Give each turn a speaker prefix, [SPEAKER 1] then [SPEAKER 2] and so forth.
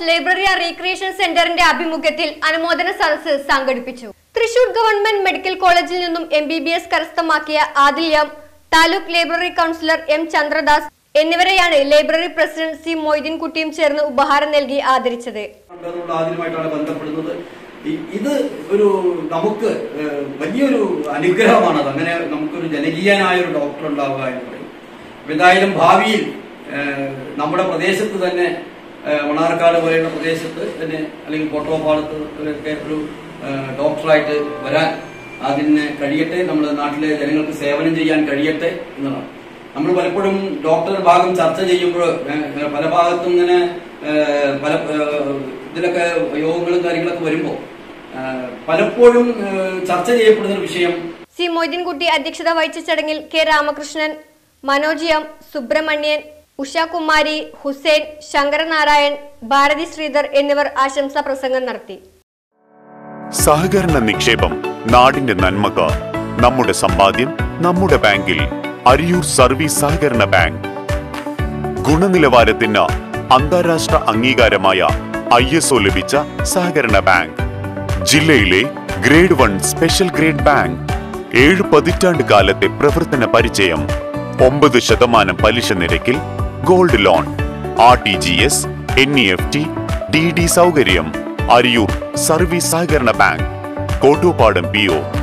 [SPEAKER 1] house library and recreation സെന്ററിന്റെ ആഭിമുഖ്യത്തിൽ അനുമോദന സദസ്സ് സംഘടിപ്പിച്ചു തൃശൂർ ഗവൺമെന്റ് മെഡിക്കൽ കോളേജിൽ നിന്നും എം ബി ബി എസ് കരസ്ഥമാക്കിയ Adil M taluk library councillor M Chandradas എന്നിവരെയാണ് ലൈബ്രറി പ്രസിഡന്റ് സി മൊയ്തീൻകുട്ടിയും ചേർന്ന് ഉപഹാരം നൽകി ആദരിച്ചത്
[SPEAKER 2] ഉണ്ടെന്നുള്ള ആദ്യമായിട്ടാണ് ബന്ധപ്പെടുന്നത് ഈ- ഇത് ഒരു നമുക്ക് ഏഹ്, വലിയൊരു അനുഗ്രഹമാണത് അങ്ങനെ നമുക്കൊരു ജനകീയനായ ഒരു ഡോക്ടർ ഉണ്ടാവുക എന്ന് പറയും അപ്പൊ എന്തായാലും ഭാവിയിൽ ഏഹ്, നമ്മുടെ പ്രദേശത്ത് തന്നെ ഏഹ്, മണാർക്കാട് പോലെയുള്ള പ്രദേശത്ത് തന്നെ അല്ലെങ്കിൽ കോട്ടോപ്പാളത്ത് ഒക്കെ ഒരു ഏഹ്, ഡോക്ടറായിട്ട് വരാൻ അതിന് കഴിയട്ടെ നമ്മുടെ നാട്ടിലെ ജനങ്ങൾക്ക് സേവനം ചെയ്യാൻ കഴിയട്ടെ എന്നതാണ് നമ്മൾ പലപ്പോഴും ഡോക്ടർ ഭാഗം ചർച്ച ചെയ്യുമ്പോൾ ഏഹ്, പല ഭാഗത്തും ഇങ്ങനെ ഏഹ്, പല ഏഹ്, ഇതിലൊക്കെ യോഗങ്ങളും കാര്യങ്ങളൊക്കെ വരുമ്പോൾ ഏഹ്, പലപ്പോഴും ഏഹ്, ചർച്ച ചെയ്യപ്പെടുന്ന ഒരു വിഷയം
[SPEAKER 1] സി മൊയ്തീൻകുട്ടി അധ്യക്ഷത വഹിച്ച ചടങ്ങിൽ കെ രാമകൃഷ്ണൻ മനോജ് എം സുബ്രഹ്മണ്യൻ ഉഷാകുമാരി ഹുസൈൻ ശങ്കരനാരായൺ ഭാരതി ശ്രീധർ എന്നിവർ ആശംസാ പ്രസംഗം നടത്തി
[SPEAKER 3] സഹകരണ നിക്ഷേപം നാടിന്റെ നന്മക്ക് നമ്മുടെ സമ്പാദ്യം നമ്മുടെ ബാങ്കിൽ അരിയൂർ സർവീസ് സഹകരണ ബാങ്ക് ഗുണനിലവാരത്തിന് അന്താരാഷ്ട്ര അംഗീകാരമായ ഐ എസ് ഒ ലഭിച്ച സഹകരണ ബാങ്ക് ജില്ലയിലെ grade one special grade bank ഏഴ് പതിറ്റാണ്ട് കാലത്തെ പ്രവർത്തന പരിചയം ഒമ്പത് ശതമാനം പലിശ നിരക്കിൽ gold loan R T G S N E F T D D സൗകര്യം അരിയൂർ സർവീസ് സഹകരണ ബാങ്ക് കോട്ടൂപ്പാടം പി ഒ